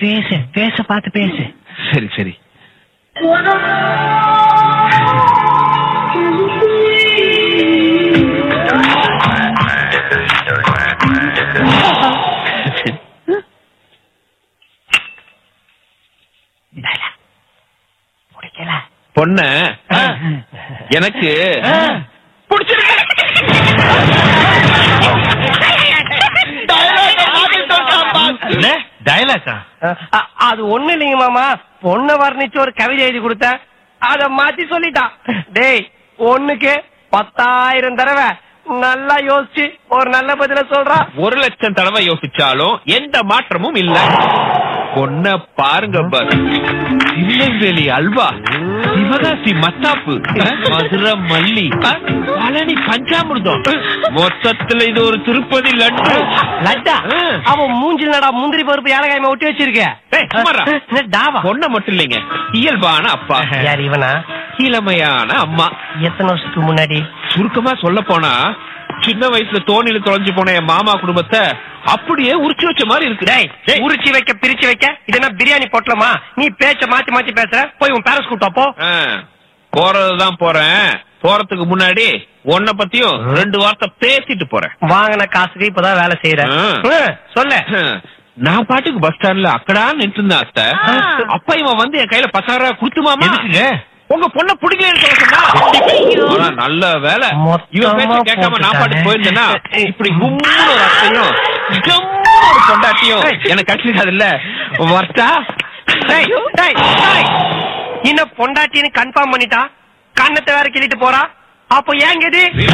பேசு பேச பார்த்து பேசு சரி சரி முடிக்கல பொண்ண எனக்கு என்ன டயலாக்கா அ- அது ஒண்ணு இல்லைங்க மாமா பொண்ண வர்ணிச்சு ஒரு கவிதை எழுதி கொடுத்தேன் அத மாத்தி சொல்லிட்டான் டேய் ஒண்ணுக்கு பத்தாயிரம் தடவை நல்லா யோசிச்சு ஒரு நல்ல பதில சொல்றா ஒரு லட்சம் தடவை யோசிச்சாலும் எந்த மாற்றமும் இல்ல பொண்ண பாருங்க பஸ் திருநெல்வேலி அல்வா சிவகாசி மத்தாப்பு மதுரை மல்லி பழனி பஞ்சாமிர்தம் மொத்தத்துல இது ஒரு திருப்பதி லட்டு லட்டா ஆ. அவன் மூஞ்சில் நடா முந்திரி பருப்பு ஏலகாயமா ஒட்டி வச்சிருக்க ஏய், சும்மாடா. என்ன டாவா பொண்ண மட்டும் இல்லைங்க இயல்பான அப்பா யார் இவனா இளமையான அம்மா எத்தனை வருஷத்துக்கு முன்னாடி சுருக்கமா சொல்ல போனா சின்ன வயசுல தோணில தொலைஞ்சு போன என் மாமா குடும்பத்தை அப்படியே உரிச்சு வச்ச மாதிரி இருக்கு டேய் உரிச்சு வைக்க பிரிச்சு வைக்க இது என்ன பிரியாணி பொட்டலமா நீ பேச்ச மாத்தி மாத்தி பேசுற போய் உன் பேரஸ் கூட்டா போ ஆ, போறதுதான் போறேன் போறதுக்கு முன்னாடி உன்னை பத்தியும் ரெண்டு வார்த்தை பேசிட்டு போறேன் வாங்கின காசுக்கு இப்பதான் வேலை செய்யற ஆ. ம், சொல்லு நான் பாட்டுக்கு பஸ் ஸ்டாண்ட்ல அக்கடா நின்று இருந்தேன் அத்தை ஆ. அப்ப இவன் வந்து என் கையில பத்தாயிரம் ரூபாய் கொடுத்துமாமா எதுக்குங்க உங்க பொண்ண பிடிக்கலன்னு சொல்ல சொன்னா ஆனா நல்ல வேலை இவன் பேச்ச மொத்தமா கேட்காம நான் பாட்டுக்கு போயிருந்தேன்னா போட்டுட்டானே. இப்படி கும்முன்னு ஒரு அத்தையும் ஜம்முன்னு ஒரு பொண்டாட்டியும் எனக்கு கிடைச்சிருக்காது இல்ல வர்த்தா டேய், டேய், டேய். இன்னும் பொண்டாட்டின்னு கன்ஃபார்ம் பண்ணிட்டா கண்ணத்தை வேற கிள்ளிட்டு போறா அப்போ ஏங்க இது